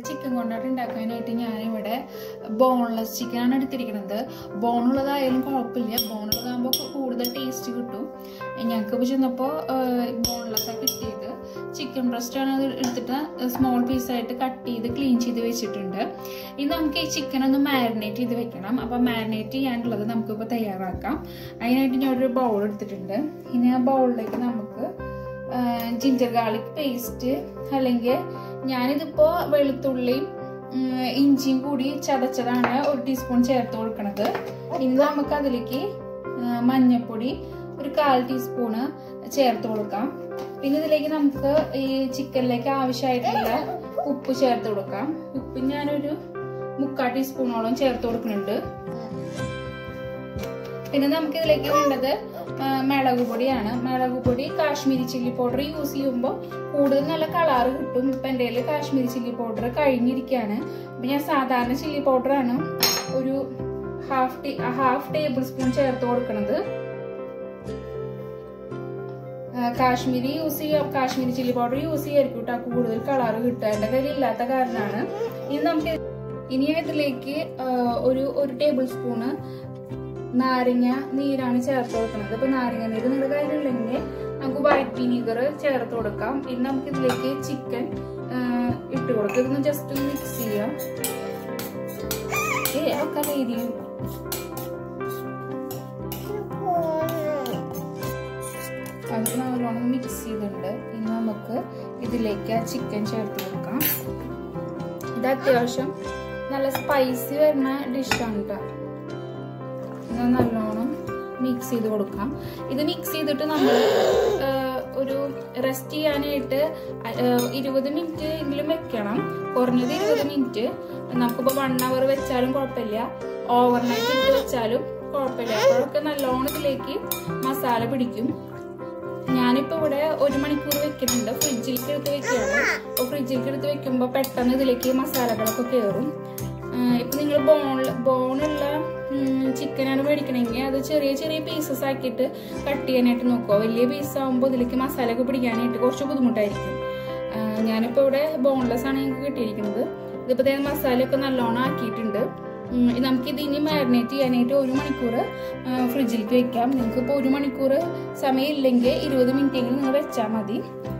Chicken കൊണ്ടാട്ട് ഉണ്ടാക്കാനായിട്ട് ഞാനിവിടെ boneless ചിക്കനാണ് എടുത്തിരിക്കുന്നത് ബോണുള്ളതായാലും കുഴപ്പമില്ല ബോണുള്ളതാകുമ്പോൾ കൂടുതൽ ടേസ്റ്റ് കിട്ടും ഞങ്ങൾക്ക് ഇപ്പോൾ ചെന്നപ്പോൾ ബോൺലെസ്സാണ് കിട്ടിയത് ചിക്കൻ ബ്രസ്റ്റാണ് അത് എടുത്തിട്ട് സ്മോൾ പീസായിട്ട് കട്ട് ചെയ്ത് ക്ലീൻ ചെയ്ത് വെച്ചിട്ടുണ്ട് ഇനി നമുക്ക് ഈ ചിക്കൻ ഒന്ന് മാരിനേറ്റ് ചെയ്ത് വെക്കണം അപ്പോൾ മാരിനേറ്റ് ചെയ്യാനുള്ളത് നമുക്കിപ്പോൾ തയ്യാറാക്കാം അതിനായിട്ട് ഞാൻ ഒരു ബൗൾ എടുത്തിട്ടുണ്ട് ഇനി ആ ബൗളിലേക്ക് നമുക്ക് ജിഞ്ചർ ഗാർലിക് പേസ്റ്റ് അല്ലെങ്കിൽ ഞാനിതിപ്പോൾ വെളുത്തുള്ളിയും ഉം, ഇഞ്ചിയും കൂടി ചതച്ചതാണ് ഒരു ടീസ്പൂൺ ചേർത്ത് കൊടുക്കുന്നത് ഇനി നമുക്ക് അതിലേക്ക് ആ, മഞ്ഞൾപ്പൊടി ഒരു കാൽ ടീസ്പൂണ് ചേർത്ത് കൊടുക്കാം പിന്നെ ഇതിലേക്ക് നമുക്ക് ഈ ചിക്കനിലേക്ക് ആവശ്യമായിട്ടുള്ള ഉപ്പ് ചേർത്ത് കൊടുക്കാം ഉപ്പ് ഞാനൊരു മുക്കാൽ ടീസ്പൂണോളം ചേർത്ത് കൊടുക്കുന്നുണ്ട് പിന്നെ നമുക്ക് ഇതിലേക്ക് വേണ്ടത് ആ, മുളക് പൊടിയാണ് മുളക് പൊടി കാശ്മീരി ചില്ലി പൗഡർ യൂസ് ചെയ്യുമ്പോൾ കൂടുതൽ നല്ല കളറ് കിട്ടും ഇപ്പം എൻ്റെ കയ്യിൽ കാശ്മീരി ചില്ലി പൗഡർ കഴിഞ്ഞിരിക്കുകയാണ് അപ്പം ഞാൻ സാധാരണ ചില്ലി പൗഡറാണ് ഒരു half tea half tablespoon ചേർത്ത് കൊടുക്കുന്നത് ആ, കാശ്മീരി യൂസ് ചെയ്യാം കാശ്മീരി ചില്ലി പൗഡർ യൂസ് ചെയ്യായിരിക്കും കേട്ടോ കൂടുതൽ കളറ് കിട്ടുക എൻ്റെ കയ്യിൽ ഇല്ലാത്ത കാരണമാണ് ഇനി നമുക്ക് ഇനി ഇതിലേക്ക് ആ, ഒരു ഒരു ടേബിൾ സ്പൂണ് നാരങ്ങ നീരാണ് ചേർത്ത് കൊടുക്കുന്നത് അപ്പൊ നാരങ്ങ നീര് നിങ്ങളുടെ കയ്യിലുണ്ടെങ്കിൽ നമുക്ക് വൈറ്റ് വിനീഗർ ചേർത്ത് കൊടുക്കാം ഇനി നമുക്ക് ഇതിലേക്ക് ചിക്കൻ ഇട്ട് കൊടുക്കാം ഇതൊന്ന് ജസ്റ്റ് ഒന്ന് മിക്സ് ചെയ്യാം ഏ ഒക്കെ രീതിയും അത് നല്ലോണം മിക്സ് ചെയ്തിട്ടുണ്ട് ഇനി നമുക്ക് ഇതിലേക്ക് ആ ചിക്കൻ ചേർത്ത് കൊടുക്കാം ഇത് അത്യാവശ്യം നല്ല സ്പൈസി വരുന്ന ഡിഷാണ് കേട്ടോ ഇത് നല്ലോണം മിക്സ് ചെയ്ത് കൊടുക്കാം ഇത് മിക്സ് ചെയ്തിട്ട് നമ്മൾ ഒരു റെസ്റ്റ് ചെയ്യാനായിട്ട് ഇരുപത് മിനിറ്റ് എങ്കിലും വെക്കണം കുറഞ്ഞത് ഇരുപത് മിനിറ്റ് നമുക്കിപ്പോൾ വൺ അവർ വെച്ചാലും കുഴപ്പമില്ല ഓവർനൈറ്റ് ഇട്ട് വെച്ചാലും കുഴപ്പമില്ല അപ്പോഴൊക്കെ നല്ലോണം ഇതിലേക്ക് മസാല പിടിക്കും ഞാനിപ്പോ ഇവിടെ ഒരു മണിക്കൂർ വെക്കുന്നുണ്ട് ഫ്രിഡ്ജിലേക്ക് എടുത്ത് വെക്കുകയാണ് അപ്പോൾ ഫ്രിഡ്ജിലേക്ക് എടുത്ത് വെക്കുമ്പോൾ പെട്ടെന്ന് ഇതിലേക്ക് മസാലകളൊക്കെ കയറും ഇപ്പൊ നിങ്ങൾ ബോൺ ബോണുള്ള ചിക്കനാണ് മേടിക്കണമെങ്കിൽ അത് ചെറിയ ചെറിയ പീസസ് ആക്കിയിട്ട് കട്ട് ചെയ്യാനായിട്ട് നോക്കുക വലിയ പീസ് ആകുമ്പോൾ ഇതിലേക്ക് മസാലയൊക്കെ പിടിക്കാനായിട്ട് കുറച്ച് ബുദ്ധിമുട്ടായിരിക്കും ആ, ഞാനിപ്പോ ഇവിടെ ബോൺലെസ് ആണ് ഞങ്ങൾക്ക് കിട്ടിയിരിക്കുന്നത് ഇതിപ്പോ ദേ മസാലയൊക്കെ നല്ലോണം ആക്കിയിട്ടുണ്ട് ഉം, ഇത് നമുക്ക് ഇത് ഇനി മാരിനേറ്റ് ചെയ്യാനായിട്ട് ഒരു മണിക്കൂർ ഫ്രിഡ്ജിലേക്ക് വെക്കാം നിങ്ങൾക്ക് ഇപ്പോൾ ഒരു മണിക്കൂർ സമയം ഇല്ലെങ്കിൽ ഇരുപത് മിനിറ്റ് എങ്കിലും നിങ്ങൾ വെച്ചാൽ മതി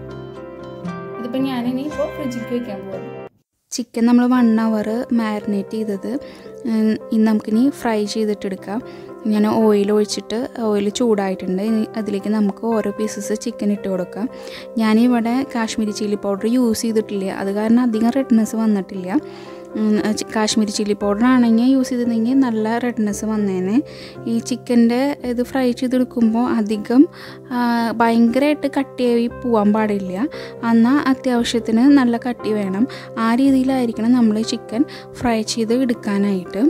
ഇതിപ്പോൾ ഞാനിനി ഇപ്പോൾ ഫ്രിഡ്ജിലേക്ക് വെക്കാൻ പോകുന്നു ചിക്കൻ നമ്മൾ വൺ അവർ മാരിനേറ്റ് ചെയ്തത് ഉം, ഇനി നമുക്കിനി ഫ്രൈ ചെയ്തിട്ടെടുക്കാം ഞാൻ ഓയിൽ ഒഴിച്ചിട്ട് ഓയിൽ ചൂടായിട്ടുണ്ട് ഇനി അതിലേക്ക് നമുക്ക് ഓരോ പീസസ് ചിക്കൻ ഇട്ട് കൊടുക്കാം ഞാനിവിടെ കാശ്മീരി ചില്ലി പൗഡർ യൂസ് ചെയ്തിട്ടില്ല അത് കാരണം അധികം റെഡ്നെസ് വന്നിട്ടില്ല ഉം, ചി- കാശ്മീരി ചില്ലി പൗഡർ ആണെങ്കിൽ യൂസ് ചെയ്തിരുന്നെങ്കിൽ നല്ല റെഡ്നെസ് വന്നേനെ ഈ ചിക്കൻ്റെ ഇത് ഫ്രൈ ചെയ്തെടുക്കുമ്പോൾ അധികം ആ, ഭയങ്കരമായിട്ട് കട്ടിയായി പോകാൻ പാടില്ല എന്നാൽ അത്യാവശ്യത്തിന് നല്ല കട്ടി വേണം ആ രീതിയിലായിരിക്കണം നമ്മൾ ചിക്കൻ ഫ്രൈ ചെയ്ത് എടുക്കാനായിട്ട്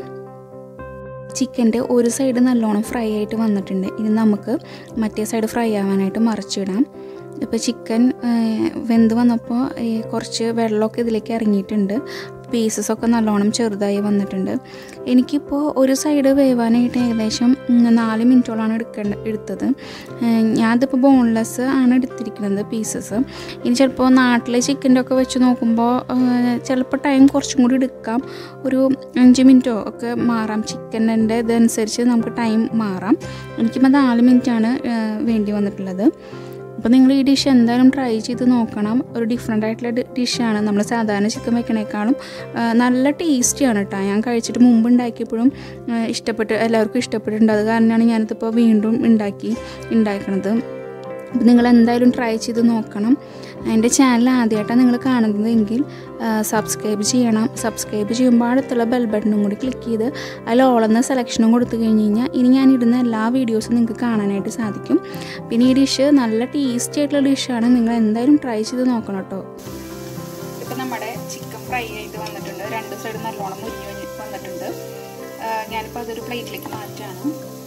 ചിക്കൻ്റെ ഒരു സൈഡ് നല്ലോണം ഫ്രൈ ആയിട്ട് വന്നിട്ടുണ്ട് ഇനി നമുക്ക് മറ്റേ സൈഡ് ഫ്രൈ ആവാനായിട്ട് മറിച്ചിടാം ഇപ്പോൾ ചിക്കൻ വെന്ത് വന്നപ്പോൾ ഈ കുറച്ച് വെള്ളമൊക്കെ ഇതിലേക്ക് ഇറങ്ങിയിട്ടുണ്ട് പീസസ് ഒക്കെ നല്ലോണം ചെറുതായി വന്നിട്ടുണ്ട് എനിക്കിപ്പോൾ ഒരു സൈഡ് വേവാനായിട്ട് ഏകദേശം ഉം, നാല് മിനിറ്റോളാണ് എടുക്കേണ്ട എടുത്തത് ഏഹ് ഞാനിതിപ്പോൾ ബോൺലെസ് ആണ് എടുത്തിരിക്കുന്നത് പീസസ് ഇനി ചിലപ്പോൾ നാട്ടിലെ ചിക്കൻ്റെ ഒക്കെ വെച്ച് നോക്കുമ്പോൾ ചിലപ്പോൾ ടൈം കുറച്ചും കൂടി എടുക്കാം ഒരു അഞ്ച് മിനിറ്റോ ഒക്കെ മാറാം ചിക്കൻ്റെ ഇതനുസരിച്ച് നമുക്ക് ടൈം മാറാം എനിക്കിപ്പോൾ നാല് മിനിറ്റാണ് വേണ്ടി വന്നിട്ടുള്ളത് അപ്പോൾ നിങ്ങൾ ഈ ഡിഷ് എന്തായാലും ട്രൈ ചെയ്ത് നോക്കണം ഒരു ഡിഫറെൻ്റ് ആയിട്ടുള്ള ഡിഷാണ് നമ്മൾ സാധാരണ ചിക്കൻ വെക്കണേക്കാളും ആ, നല്ല ടേസ്റ്റിയാണ് കേട്ടോ ഞാൻ കഴിച്ചിട്ട് മുമ്പ് ഉണ്ടാക്കിയപ്പോഴും ആ, ഇഷ്ടപ്പെട്ട് എല്ലാവർക്കും ഇഷ്ടപ്പെട്ടിട്ടുണ്ട് അത് കാരണമാണ് ഞാനിതിപ്പോൾ വീണ്ടും ഉണ്ടാക്കി ഉണ്ടാക്കണത് അപ്പോൾ നിങ്ങൾ എന്തായാലും ട്രൈ ചെയ്ത് നോക്കണം എൻ്റെ ചാനൽ ആദ്യമായിട്ടാണ് നിങ്ങൾ കാണുന്നത് എങ്കിൽ സബ്സ്ക്രൈബ് ചെയ്യണം സബ്സ്ക്രൈബ് ചെയ്യുമ്പോൾ അടുത്തുള്ള ബെൽ ബട്ടണും കൂടി ക്ലിക്ക് ചെയ്ത് അതിൽ ഓളെന്ന സെലക്ഷനും കൊടുത്തു കഴിഞ്ഞ് കഴിഞ്ഞാൽ ഇനി ഞാൻ ഇടുന്ന എല്ലാ വീഡിയോസും നിങ്ങൾക്ക് കാണാനായിട്ട് സാധിക്കും പിന്നെ ഈ ഡിഷ് നല്ല ടേസ്റ്റി ആയിട്ടുള്ള ഡിഷാണ് നിങ്ങൾ എന്തായാലും ട്രൈ ചെയ്ത് നോക്കണം കേട്ടോ ഇപ്പം നമ്മുടെ ചിക്കൻ ഫ്രൈ ആയിട്ട് വന്നിട്ടുണ്ട് രണ്ട് സൈഡ് നല്ലോണം മുരിഞ്ഞ് വന്ന് വന്നിട്ടുണ്ട് ആ, ഞാനിപ്പോൾ അതൊരു പ്ലേറ്റിലേക്ക് മാറ്റാണ്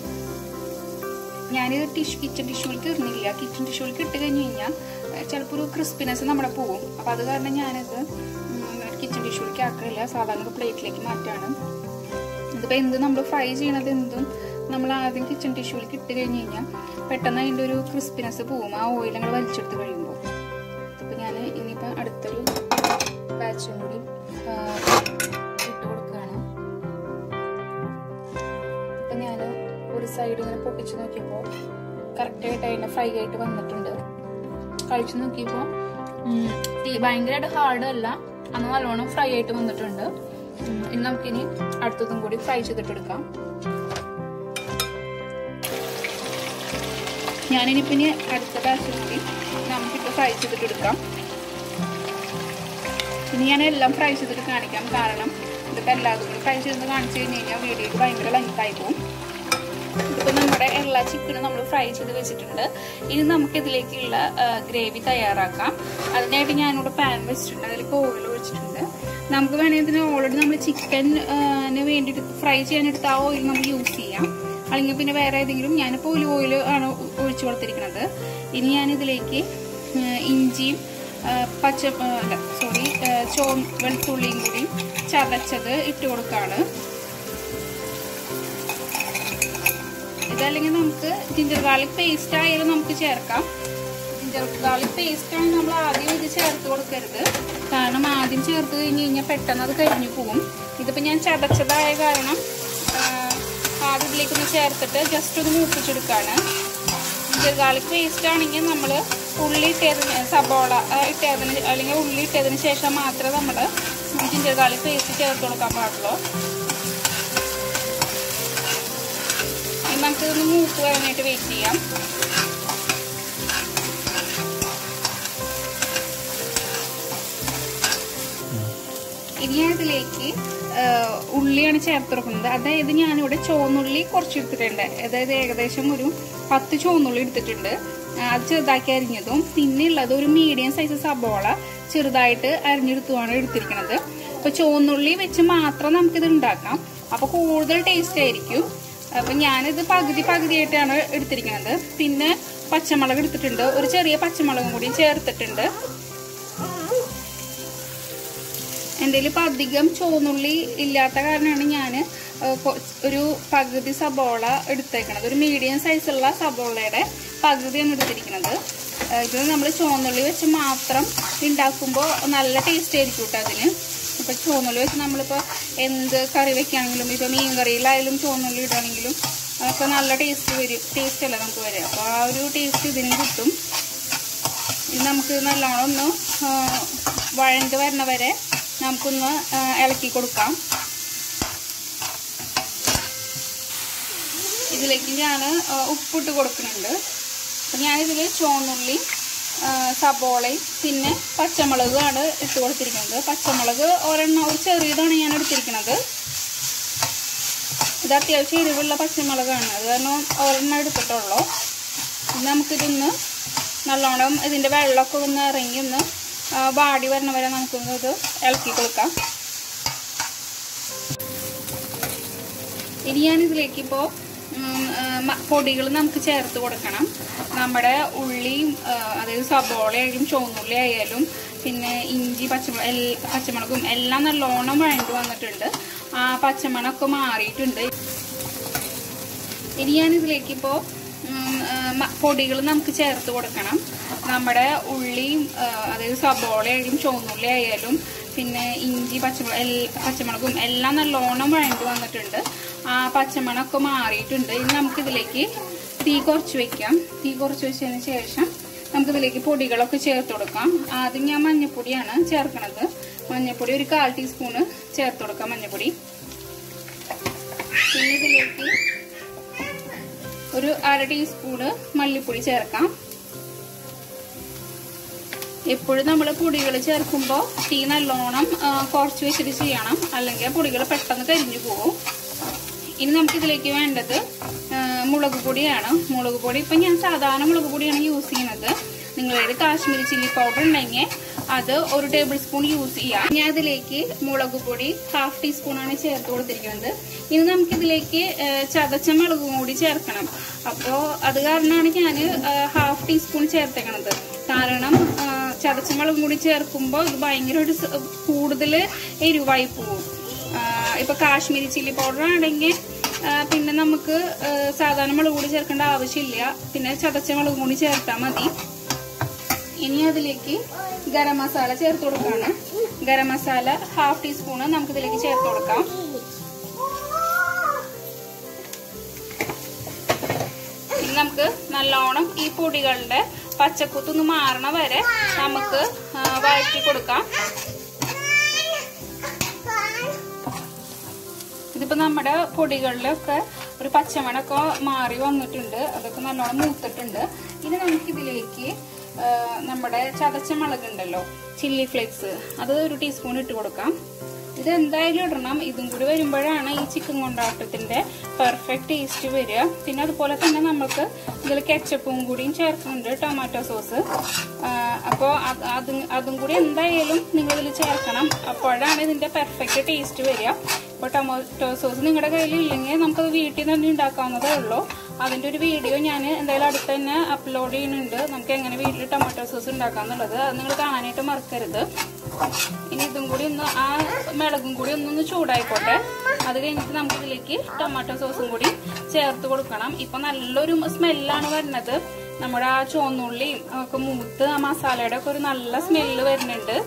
ഞാനിത് ടിഷ്യൂ കിച്ചൺ ടിഷ്യൂലേക്ക് ഇടുന്നില്ല കിച്ചൺ ടിഷ്യൂലേക്ക് ഇട്ട് കഴിഞ്ഞ് കഴിഞ്ഞാൽ ചിലപ്പോൾ ഒരു ക്രിസ്പിനെസ് നമ്മുടെ പോവും അപ്പോൾ അത് കാരണം ഞാനിത് കിച്ചൺ ടിഷ്യൂലേക്ക് ആക്കില്ല സാധാരണ ഒരു പ്ലേറ്റിലേക്ക് മാറ്റാണ് ഇതിപ്പോൾ എന്ത് നമ്മൾ ഫ്രൈ ചെയ്യണത് എന്തും നമ്മൾ ആദ്യം കിച്ചൺ ടിഷ്യൂലേക്ക് ഇട്ട് കഴിഞ്ഞ് കഴിഞ്ഞാൽ പെട്ടെന്ന് അതിൻ്റെ ഒരു ക്രിസ്പിനെസ് പോവും ആ ഓയിൽ ഞങ്ങൾ വലിച്ചെടുത്ത് കഴിയുമ്പോൾ അപ്പോൾ ഞാൻ ഇനിയിപ്പോൾ അടുത്തൊരു ബാച്ചും കൂടി ഇട്ട് കൊടുക്കുകയാണ് അപ്പം ഞാൻ ഒരു സൈഡ് ഇങ്ങനെ പൊട്ടിച്ച് നോക്കിയപ്പോൾ കറക്റ്റായിട്ട് അതിൻ്റെ ഫ്രൈ ആയിട്ട് വന്നിട്ടുണ്ട് കഴിച്ചു നോക്കിയപ്പോൾ ഭയങ്കരമായിട്ട് ഹാർഡ് അല്ല അന്ന് നല്ലോണം ഫ്രൈ ആയിട്ട് വന്നിട്ടുണ്ട് ഉം, ഇനി നമുക്കിനി അടുത്തതും കൂടി ഫ്രൈ ചെയ്തിട്ടെടുക്കാം ഞാനിനിപ്പം ഇനി അടുത്ത ബാച്ചും കൂടി നമുക്കിപ്പോൾ ഫ്രൈ ചെയ്തിട്ടെടുക്കാം ഇനി ഞാൻ എല്ലാം ഫ്രൈ ചെയ്തിട്ട് കാണിക്കാം കാരണം ഇതിപ്പോൾ എല്ലാതും കൂടി ഫ്രൈ ചെയ്ത് കാണിച്ചു കഴിഞ്ഞ് കഴിഞ്ഞാൽ വീഡിയോക്ക് ഭയങ്കര ലെങ്ത് ആയി പോകും ഇപ്പൊ നമ്മുടെ എല്ലാ ചിക്കനും നമ്മൾ ഫ്രൈ ചെയ്ത് വെച്ചിട്ടുണ്ട് ഇനി നമുക്ക് ഇതിലേക്കുള്ള ഗ്രേവി തയ്യാറാക്കാം അതിനായിട്ട് ഞാനിവിടെ പാൻ വെച്ചിട്ടുണ്ട് അതിലേക്ക് ഓയിൽ ഒഴിച്ചിട്ടുണ്ട് നമുക്ക് വേണമെങ്കിൽ ഇതിന് ഓൾറെഡി നമ്മൾ ചിക്കന് വേണ്ടിയിട്ട് ഫ്രൈ ചെയ്യാനെടുത്ത് ആ ഓയിൽ നമുക്ക് യൂസ് ചെയ്യാം അല്ലെങ്കിൽ പിന്നെ വേറെ ഏതെങ്കിലും ഞാനിപ്പോൾ ഒരു ഓയിൽ ആണ് ഒ- ഒഴിച്ചു കൊടുത്തിരിക്കുന്നത് ഇനി ഞാൻ ഇതിലേക്ക് ഇഞ്ചിയും ആ, പച്ച ആ, അല്ല സോറി ചോ വെളുത്തുള്ളിയും കൂടി ചതച്ചത് ഇട്ട് കൊടുക്കുകയാണ് ഇതല്ലെങ്കിൽ നമുക്ക് ജിഞ്ചർ ഗാർലിക് പേസ്റ്റ് ആയാലും നമുക്ക് ചേർക്കാം ജിഞ്ചർ ഗാർലിക് പേസ്റ്റ് ആണ് നമ്മൾ ആദ്യം ഇത് ചേർത്ത് കൊടുക്കരുത് കാരണം ആദ്യം ചേർത്ത് കഴിഞ്ഞ് കഴിഞ്ഞാൽ പെട്ടെന്ന് അത് കരിഞ്ഞു പോകും ഇതിപ്പോൾ ഞാൻ ചതച്ചതായ കാരണം ആ, ആദ്യം ഇതിലേക്കൊന്ന് ചേർത്തിട്ട് ജസ്റ്റ് ഒന്ന് മൂപ്പിച്ചെടുക്കുകയാണ് ജിഞ്ചർ ഗാർലിക് പേസ്റ്റ് ആണെങ്കിൽ നമ്മൾ ഉള്ളി ഇട്ടതിന് സബോള ആ, ഇട്ടതിന് അല്ലെങ്കിൽ ഉള്ളി ഇട്ടതിന് ശേഷം മാത്രമേ നമ്മൾ ജിഞ്ചർ ഗാർലിക് പേസ്റ്റ് ചേർത്ത് കൊടുക്കാൻ പാടുള്ളൂ ഇനി നമുക്കിതൊന്ന് മൂത്ത് വരാനായിട്ട് വെയിറ്റ് ചെയ്യാം ഇനി ഞാൻ ഇതിലേക്ക് ആ, ഉള്ളിയാണ് ചേർത്ത് കൊടുക്കുന്നത് അതായത് ഞാനിവിടെ ചുവന്നുള്ളി കുറച്ച് എടുത്തിട്ടുണ്ട് അതായത് ഏകദേശം ഒരു പത്ത് ചുവന്നുള്ളി എടുത്തിട്ടുണ്ട് ആ, അത് ചെറുതാക്കി അരിഞ്ഞതും പിന്നെ ഉള്ളത് ഒരു മീഡിയം സൈസ് സബോള ചെറുതായിട്ട് അരിഞ്ഞെടുത്തുമാണ് എടുത്തിരിക്കുന്നത് അപ്പൊ ചുവന്നുള്ളി വെച്ച് മാത്രം നമുക്കിത് ഉണ്ടാക്കാം അപ്പൊ കൂടുതൽ ടേസ്റ്റ് ആയിരിക്കും അപ്പൊ ഞാനിത് പകുതി പകുതിയായിട്ടാണ് എടുത്തിരിക്കുന്നത് പിന്നെ പച്ചമുളക് എടുത്തിട്ടുണ്ട് ഒരു ചെറിയ പച്ചമുളകും കൂടി ചേർത്തിട്ടുണ്ട് എൻ്റെ ഇപ്പം അധികം ചുവന്നുള്ളി ഇല്ലാത്ത കാരണമാണ് ഞാൻ ഒരു പകുതി സബോള എടുത്തേക്കണത് ഒരു മീഡിയം സൈസുള്ള സബോളയുടെ പകുതിയാണ് എടുത്തിരിക്കുന്നത് ആ, ഇത് നമ്മൾ ചുവന്നുള്ളി വെച്ച് മാത്രം ഉണ്ടാക്കുമ്പോൾ നല്ല ടേസ്റ്റ് ആയിരിക്കും കേട്ടോ അതിന് ഇപ്പം ചുവന്നുള്ളി വെച്ച് നമ്മളിപ്പോൾ എന്ത് കറി വെക്കുകയാണെങ്കിലും ഇപ്പോൾ മീൻ കറിയിലായാലും ചുവന്നുള്ളി ഇടുകയാണെങ്കിലും അതൊക്കെ നല്ല ടേസ്റ്റ് വരും ടേസ്റ്റ് അല്ല നമുക്ക് വരിക അപ്പോൾ ആ ഒരു ടേസ്റ്റ് ഇതിന് കിട്ടും ഇത് നമുക്ക് നല്ലോണം ഒന്ന് ആ, വഴണ്ട് വരണ വരെ നമുക്കൊന്ന് ആ, ഇളക്കി കൊടുക്കാം ഇതിലേക്ക് ഞാൻ ഉപ്പിട്ട് കൊടുക്കുന്നുണ്ട് അപ്പം ഞാനിതിൽ ചുവന്നുള്ളി ആ, സബോളയും പിന്നെ പച്ചമുളകാണ് ഇട്ട് കൊടുത്തിരിക്കുന്നത് പച്ചമുളക് ഒരെണ്ണം ഒരു ചെറിയതാണ് ഞാൻ എടുത്തിരിക്കുന്നത് ഇത് അത്യാവശ്യം എരിവുള്ള പച്ചമുളകാണ് അത് കാരണം ഒരെണ്ണം എടുത്തിട്ടുള്ളൂ ഇനി നമുക്കിതൊന്ന് നല്ലോണം ഇതിൻ്റെ വെള്ളമൊക്കെ ഒന്ന് ഇറങ്ങി ഒന്ന് ആ, വാടി വരണ വരെ നമുക്കൊന്ന് ഇത് ഇളക്കി കൊടുക്കാം ഇനി ഞാൻ ഇതിലേക്ക് ഇപ്പോൾ പൊടികൾ നമുക്ക് ചേർത്ത് കൊടുക്കണം നമ്മുടെ ഉള്ളിയും ആ, അതായത് സബോള ആയാലും ചുവന്നുള്ളി ആയാലും പിന്നെ ഇഞ്ചി പച്ചമുളക് എൽ- പച്ചമുളകും എല്ലാം നല്ലോണം വഴണ്ട് വന്നിട്ടുണ്ട് ആ പച്ചമണമൊക്കെ മാറിയിട്ടുണ്ട് ഇനി ഞാൻ ഇതിലേക്ക് ഇപ്പോൾ പൊടികൾ നമുക്ക് ചേർത്ത് കൊടുക്കണം നമ്മുടെ ഉള്ളിയും ആ, അതായത് സബോള ആയാലും ചുവന്നുള്ളി ആയാലും പിന്നെ ഇഞ്ചി പച്ചമുളക് എൽ- പച്ചമുളകും എല്ലാം നല്ലോണം വഴണ്ട് വന്നിട്ടുണ്ട് ആ പച്ചമണമൊക്കെ മാറിയിട്ടുണ്ട് ഇനി നമുക്കിതിലേക്ക് തീ കുറച്ച് വെക്കാം തീ കുറച്ച് വെച്ചതിന് ശേഷം നമുക്കിതിലേക്ക് പൊടികളൊക്കെ ചേർത്ത് കൊടുക്കാം ആദ്യം ഞാൻ മഞ്ഞപ്പൊടിയാണ് ചേർക്കണത് മഞ്ഞപ്പൊടി ഒരു കാൽ ടീസ്പൂണ് ചേർത്ത് കൊടുക്കാം മഞ്ഞപ്പൊടി പിന്നെ ഇതിലേക്ക് ഒരു അര ടീസ്പൂണ് മല്ലിപ്പൊടി ചേർക്കാം എപ്പോഴും നമ്മൾ പൊടികൾ ചേർക്കുമ്പോൾ തീ നല്ലോണം ആ, കുറച്ച് വെച്ചിട്ട് ചെയ്യണം അല്ലെങ്കിൽ പൊടികൾ പെട്ടെന്ന് കരിഞ്ഞു പോകും ഇനി നമുക്ക് ഇതിലേക്ക് വേണ്ടത് ആ, മുളക് പൊടിയാണ് മുളക് പൊടി ഇപ്പം ഞാൻ സാധാരണ മുളക് പൊടിയാണ് യൂസ് ചെയ്യുന്നത് നിങ്ങളുടെ കാശ്മീരി ചില്ലി പൗഡർ ഉണ്ടെങ്കിൽ അത് ഒരു ടേബിൾ സ്പൂൺ യൂസ് ചെയ്യാം ഞാൻ ഇതിലേക്ക് മുളക് പൊടി ഹാഫ് ടീസ്പൂണാണ് ചേർത്ത് കൊടുത്തിരിക്കുന്നത് ഇനി നമുക്കിതിലേക്ക് ആ, ചതച്ച മുളകും കൂടി ചേർക്കണം അപ്പോൾ അത് കാരണമാണ് ഞാൻ ഹാഫ് ടീസ്പൂൺ ചേർത്തേക്കണത് കാരണം ആ, ചതച്ച മുളകും കൂടി ചേർക്കുമ്പോൾ ഇത് ഭയങ്കരമായിട്ട് കൂടുതൽ എരിവായി പോകും ആഹ് ഇപ്പൊ കാശ്മീരി ചില്ലി പൗഡർ ആണെങ്കിൽ ആഹ് പിന്നെ നമുക്ക് ആഹ് സാധാരണ മുളക് പൊടി ചേർക്കേണ്ട ആവശ്യമില്ല പിന്നെ ചതച്ച മുളക് പൊടി ചേർത്താൽ മതി ഇനി അതിലേക്ക് ഗരം മസാല ചേർത്ത് കൊടുക്കാണ് ഗരം മസാല ഹാഫ് ടീസ്പൂണ് നമുക്ക് ഇതിലേക്ക് ചേർത്ത് കൊടുക്കാം ഇനി നമുക്ക് നല്ലോണം ഈ പൊടികളുടെ പച്ചക്കുത്തൊന്ന് മാറണ വരെ നമുക്ക് ആ, വഴറ്റി കൊടുക്കാം ഇതിപ്പോ നമ്മുടെ പൊടികളിലൊക്കെ ഒരു പച്ചമണൊക്കെ മാറി വന്നിട്ടുണ്ട് അതൊക്കെ നല്ലോണം മൂത്തിട്ടുണ്ട് ഇനി നമുക്ക് ഇതിലേക്ക് ആ, നമ്മുടെ ചതച്ച മുളക് ഉണ്ടല്ലോ ചില്ലി ഫ്ലേക്സ് അത് ഒരു ടീസ്പൂൺ ഇട്ട് കൊടുക്കാം ഇത് എന്തായാലും ഇടണം ഇതും കൂടി വരുമ്പോഴാണ് ഈ ചിക്കൻ കൊണ്ടാട്ടത്തിന്റെ പെർഫെക്റ്റ് ടേസ്റ്റ് വരിക പിന്നെ അതുപോലെ തന്നെ നമുക്ക് ഇതിൽ കെച്ചപ്പും കൂടിയും ചേർക്കുന്നുണ്ട് ടൊമാറ്റോ സോസ് അപ്പോൾ അതും അതും കൂടി എന്തായാലും നിങ്ങൾ ഇതിൽ ചേർക്കണം അപ്പോഴാണ് ഇതിന്റെ പെർഫെക്റ്റ് ടേസ്റ്റ് വരിക ഇപ്പോൾ ടൊമാറ്റോ സോസ് നിങ്ങളുടെ കയ്യിൽ ഇല്ലെങ്കിൽ നമുക്കത് വീട്ടിൽ നിന്ന് തന്നെ ഉണ്ടാക്കാവുന്നതേ ഉള്ളൂ അതിന്റെ ഒരു വീഡിയോ ഞാൻ എന്തായാലും അടുത്ത് തന്നെ അപ്ലോഡ് ചെയ്യുന്നുണ്ട് നമുക്ക് എങ്ങനെ വീട്ടിൽ ടൊമാറ്റോ സോസ് ഉണ്ടാക്കാന്നുള്ളത് അത് നിങ്ങൾ കാണാനായിട്ട് മറക്കരുത് ഇനി ഇതും കൂടി ഒന്ന് ആ മിളകും കൂടി ഒന്നൊന്ന് ചൂടായിക്കോട്ടെ അത് കഴിഞ്ഞിട്ട് നമുക്ക് ഇതിലേക്ക് ടൊമാറ്റോ സോസും കൂടി ചേർത്ത് കൊടുക്കണം ഇപ്പൊ നല്ലൊരു സ്മെല്ലാണ് വരുന്നത് നമ്മുടെ ആ ചുവന്നുള്ളിയും ഒക്കെ മൂത്ത് ആ മസാലയുടെ ഒക്കെ ഒരു നല്ല സ്മെല്ല് വരുന്നുണ്ട്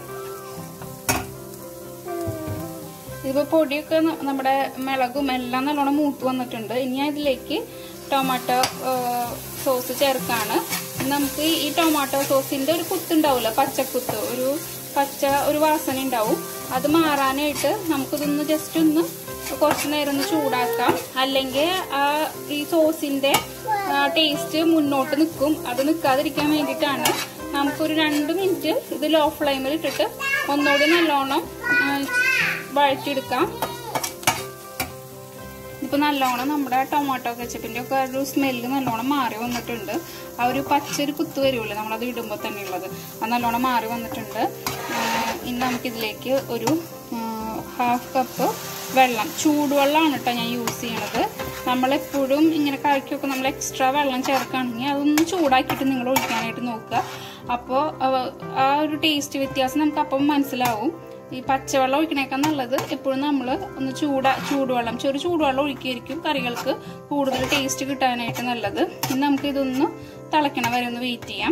ഇതിപ്പോ പൊടിയൊക്കെ ന- നമ്മുടെ മിളകും എല്ലാം നല്ലോണം മൂത്ത് വന്നിട്ടുണ്ട് ഇനി ഞാൻ ഇതിലേക്ക് ടൊമാറ്റോ സോസ് ചേർക്കാണ് നമുക്ക് ഈ ടൊമാറ്റോ സോസിന്റെ ഒരു കുത്തുണ്ടാവില്ല പച്ചക്കുത്ത് ഒരു പച്ച ഒരു വാസന ഉണ്ടാവും അത് മാറാനായിട്ട് നമുക്കിതൊന്ന് ജസ്റ്റ് ഒന്ന് കുറച്ച് നേരം ഒന്ന് ചൂടാക്കാം അല്ലെങ്കിൽ ആ ഈ സോസിന്റെ ടേസ്റ്റ് മുന്നോട്ട് നിൽക്കും അത് നിൽക്കാതിരിക്കാൻ വേണ്ടിയിട്ടാണ് നമുക്കൊരു രണ്ട് മിനിറ്റ് ഇത് ലോ ഫ്ലെയിമിൽ ഇട്ടിട്ട് ഒന്നുകൂടി നല്ലോണം ആ, വഴറ്റിയെടുക്കാം ഇപ്പൊ നല്ലോണം നമ്മുടെ ടൊമാറ്റോ കെച്ചപ്പിന്റെ ഒക്കെ ഒരു സ്മെല്ല് നല്ലോണം മാറി വന്നിട്ടുണ്ട് ആ ഒരു പച്ചൊരു കുത്ത് വരുമല്ലോ നമ്മളത് ഇടുമ്പോൾ തന്നെ ഉള്ളത് അത് നല്ലോണം മാറി വന്നിട്ടുണ്ട് ആഹ് ഇനി നമുക്കിതിലേക്ക് ഒരു ഹാഫ് കപ്പ് വെള്ളം ചൂടുവെള്ളമാണ് കേട്ടോ ഞാൻ യൂസ് ചെയ്യണത് നമ്മളെപ്പോഴും ഇങ്ങനെ കറിക്കൊക്കെ നമ്മൾ എക്സ്ട്രാ വെള്ളം ചേർക്കുകയാണെങ്കിൽ അതൊന്ന് ചൂടാക്കിയിട്ട് നിങ്ങൾ ഒഴിക്കാനായിട്ട് നോക്കുക അപ്പോൾ ആ ഒരു ടേസ്റ്റ് വ്യത്യാസം നമുക്ക് അപ്പം മനസ്സിലാവും ഈ പച്ചവെള്ളം ഒഴിക്കണേക്കാൾ നല്ലത് എപ്പോഴും നമ്മൾ ഒന്ന് ചൂട ചൂടുവെള്ളം ചെറു ചൂടുവെള്ളം ഒഴിക്കുകയായിരിക്കും കറികൾക്ക് കൂടുതൽ ടേസ്റ്റ് കിട്ടാനായിട്ട് നല്ലത് ഇനി നമുക്ക് ഇതൊന്ന് തിളയ്ക്കണ വരെ ഒന്ന് വെയിറ്റ് ചെയ്യാം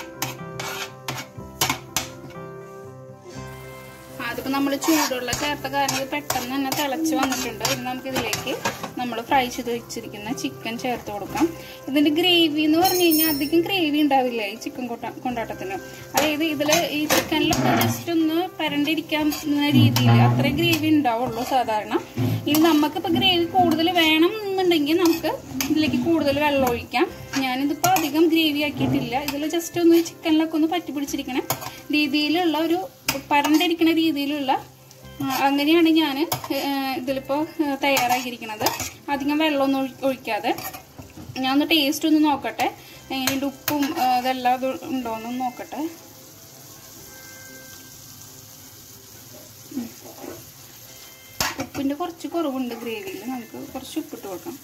അതിപ്പോ നമ്മൾ ചൂടുവെള്ളം ചേർത്ത കാരണം ഇത് പെട്ടെന്ന് തന്നെ തിളച്ച് വന്നിട്ടുണ്ട് ഇനി നമുക്ക് ഇതിലേക്ക് നമ്മൾ ഫ്രൈ ചെയ്ത് വെച്ചിരിക്കുന്ന ചിക്കൻ ചേർത്ത് കൊടുക്കാം ഇതിന്റെ ഗ്രേവി എന്ന് പറഞ്ഞു കഴിഞ്ഞാൽ അധികം ഗ്രേവി ഉണ്ടാവില്ല ഈ ചിക്കൻ കൊണ്ടാട്ടത്തിന് അതായത് ഇതില് ഈ ചിക്കനിലൊക്കെ ജസ്റ്റ് ഒന്ന് പരണ്ടിരിക്കാവുന്ന രീതിയിൽ അത്രേ ഗ്രേവി ഉണ്ടാവുള്ളൂ സാധാരണ ഇനി നമുക്കിപ്പോ ഗ്രേവി കൂടുതൽ വേണം എന്നുണ്ടെങ്കിൽ നമുക്ക് ഇതിലേക്ക് കൂടുതൽ വെള്ളം ഒഴിക്കാം ഞാനിതിപ്പോ അധികം ഗ്രേവി ആക്കിയിട്ടില്ല ഇതിൽ ജസ്റ്റ് ഒന്ന് ചിക്കനിലൊക്കെ ഒന്ന് പറ്റി പിടിച്ചിരിക്കണ രീതിയിലുള്ള ഒരു പരണ്ടിരിക്കുന്ന രീതിയിലുള്ള ആ, അങ്ങനെയാണ് ഞാൻ ഇതിലിപ്പോൾ തയ്യാറാക്കിയിരിക്കുന്നത് അധികം വെള്ളമൊന്നും ഒഴി- ഒഴിക്കാതെ ഞാൻ ഒന്ന് ടേസ്റ്റ് ഒന്ന് നോക്കട്ടെ എങ്ങനെയുണ്ട് ഉപ്പും ആ, ഇതെല്ലാം ഇത് ഉണ്ടോയെന്ന് നോക്കട്ടെ ഉം. ഉപ്പിൻ്റെ കുറച്ച് കുറവുണ്ട് ഗ്രേവിയിൽ നമുക്ക് കുറച്ച് ഉപ്പിട്ട് കൊടുക്കാം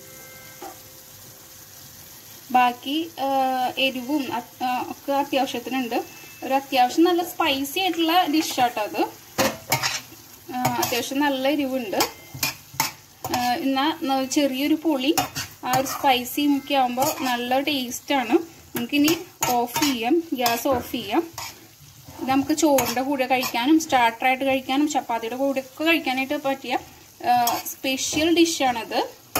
ബാക്കി ആ, എരിവും അത്- ആ, ഒക്കെ അത്യാവശ്യത്തിനുണ്ട് ഒരു അത്യാവശ്യം നല്ല സ്പൈസി ആയിട്ടുള്ള ഡിഷാട്ടോ അത് ആ, അത്യാവശ്യം നല്ല എരിവുണ്ട് ആ, എന്നാ ന- ചെറിയൊരു പുളി ആ ഒരു സ്പൈസിയും ഒക്കെ ആകുമ്പോൾ നല്ല ടേസ്റ്റാണ് നമുക്കിനി ഓഫ് ചെയ്യാം ഗ്യാസ് ഓഫ് ചെയ്യാം ഇത് നമുക്ക് ചോറിൻ്റെ കൂടെ കഴിക്കാനും സ്റ്റാർട്ടറായിട്ട് കഴിക്കാനും ചപ്പാത്തിയുടെ കൂടെ ഒക്കെ കഴിക്കാനായിട്ട് പറ്റിയ സ്പെഷ്യൽ ഡിഷാണിത്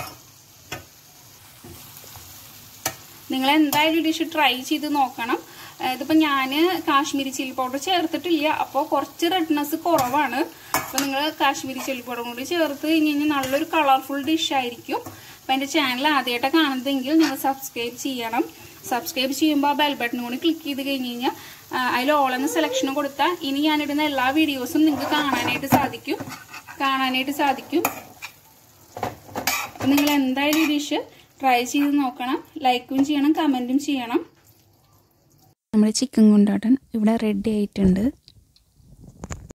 നിങ്ങൾ എന്തായാലും ഡിഷ് ട്രൈ ചെയ്ത് നോക്കണം ആ, ഇതിപ്പോ ഞാൻ കാശ്മീരി ചില്ലി പൗഡർ ചേർത്തിട്ടില്ല അപ്പോൾ കുറച്ച് റെഡ്നെസ് കുറവാണ് അപ്പോൾ നിങ്ങൾ കാശ്മീരി ചില്ലി പൗഡർ കൂടി ചേർത്ത് കഴിഞ്ഞ് കഴിഞ്ഞാൽ നല്ലൊരു കളർഫുൾ ഡിഷ് ആയിരിക്കും അപ്പോൾ എൻ്റെ ചാനൽ ആദ്യമായിട്ട് കാണുന്നതെങ്കിൽ നിങ്ങൾ സബ്സ്ക്രൈബ് ചെയ്യണം സബ്സ്ക്രൈബ് ചെയ്യുമ്പോൾ ആ ബെൽ ബട്ടൺ കൂടി ക്ലിക്ക് ചെയ്ത് കഴിഞ്ഞ് കഴിഞ്ഞാൽ അതിൽ ഓളെന്ന സെലക്ഷൻ കൊടുത്താൽ ഇനി ഞാനിടുന്ന എല്ലാ വീഡിയോസും നിങ്ങൾക്ക് കാണാനായിട്ട് സാധിക്കും കാണാനായിട്ട് സാധിക്കും അപ്പം നിങ്ങൾ എന്തായാലും ഈ ഡിഷ് ട്രൈ ചെയ്ത് നോക്കണം ലൈക്കും ചെയ്യണം കമൻറ്റും ചെയ്യണം നമ്മുടെ ചിക്കൻ കൊണ്ടാട്ടൻ ഇവിടെ റെഡി ആയിട്ടുണ്ട്